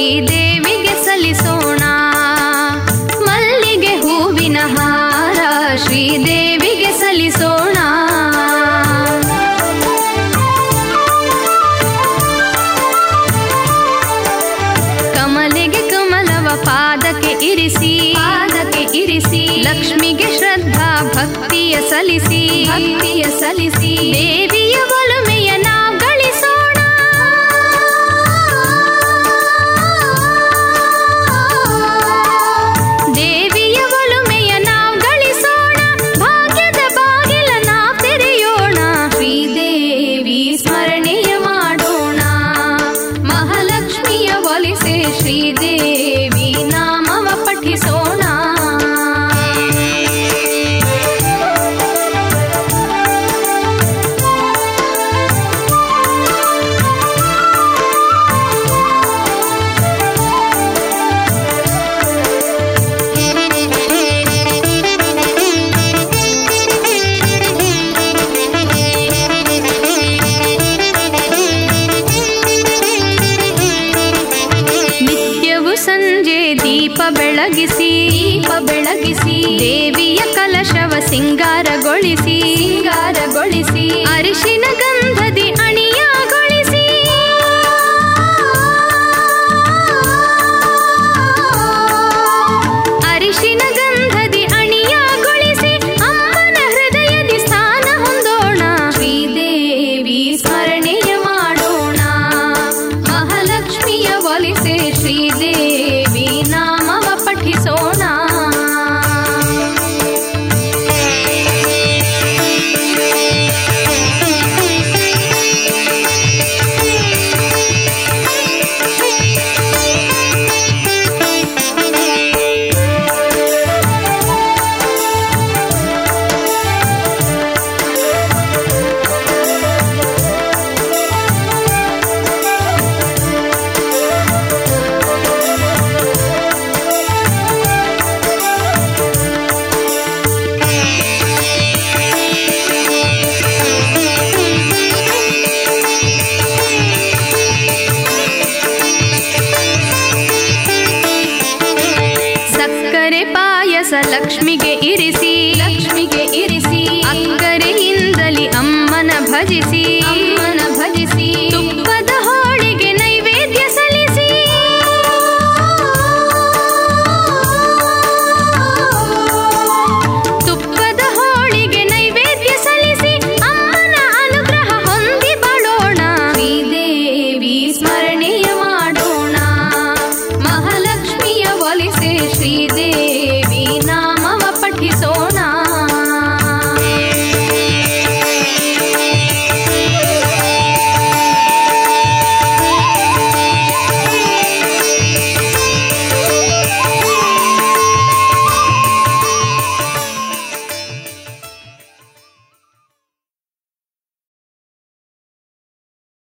ಶ್ರೀದೇವಿಗೆ ಸಲ್ಲಿಸೋಣ ಮಲ್ಲಿಗೆ ಹೂವಿನ ಹಾರ ಶ್ರೀದೇವಿಗೆ ಸಲ್ಲಿಸೋಣ ಕಮಲಿಗೆ ಕಮಲವ ಪಾದಕ್ಕೆ ಇರಿಸಿ ಪಾದಕ್ಕೆ ಇರಿಸಿ ಲಕ್ಷ್ಮಿಗೆ ಶ್ರದ್ಧಾ ಭಕ್ತಿಯ ಸಲ್ಲಿಸಿ ಭಕ್ತಿಯ ಸಲ್ಲಿಸಿ ದೇವಿಯ ಒಲುಮೆಯ ನಾವು ಗಳಿಸೋಣ ದೇವಿಯ ಒಲುಮೆಯ ನಾವು ಗಳಿಸೋಣ ಭಾಗ್ಯದ ಬಾಗಿಲ ನಾವು ತೆರೆಯೋಣ ಶ್ರೀದೇವಿ ಸ್ಮರಣೆಯ ಮಾಡೋಣ ಮಹಾಲಕ್ಷ್ಮಿಯ ಒಲಿಸೆ ಶ್ರೀದೇವಿ ನಾಮವ ಪಠಿಸೋಣ ನಿತ್ಯವು ಸಂಜೆ ದೀಪ ಬೆಳಗಿಸಿ ದೀಪ ಬೆಳಗಿಸಿ ದೇವಿಯ ಕಲಶವ ಸಿಂಗಾರಗೊಳಿಸಿ ಸಿಂಗಾರಗೊಳಿಸಿ ಅರಿಶಿನ ಗಂಧದಿ ಅಣಿಯಗೊಳಿಸಿ ಅರಿಶಿನ ಗಂಧದಿ ಅಣಿಯಗೊಳಿಸಿ ಅಮ್ಮನ ಹೃದಯದಿ ಸ್ಥಾನ ಹೊಂದೋಣ ಶ್ರೀದೇವಿ ಸ್ಮರಣೆಯ ಮಾಡೋಣ ಮಹಾಲಕ್ಷ್ಮಿಯ ಒಲಿಸೆ ಶ್ರೀದೇವಿ ನಾಮವ ಪಠಿಸೋಣ ಸಕ್ಕರೆ ಪಾಯಸ ಲಕ್ಷ್ಮಿಗೆ ಇರಿಸಿ ಲಕ್ಷ್ಮಿಗೆ ಇರಿಸಿ ಅಕ್ಕರೆ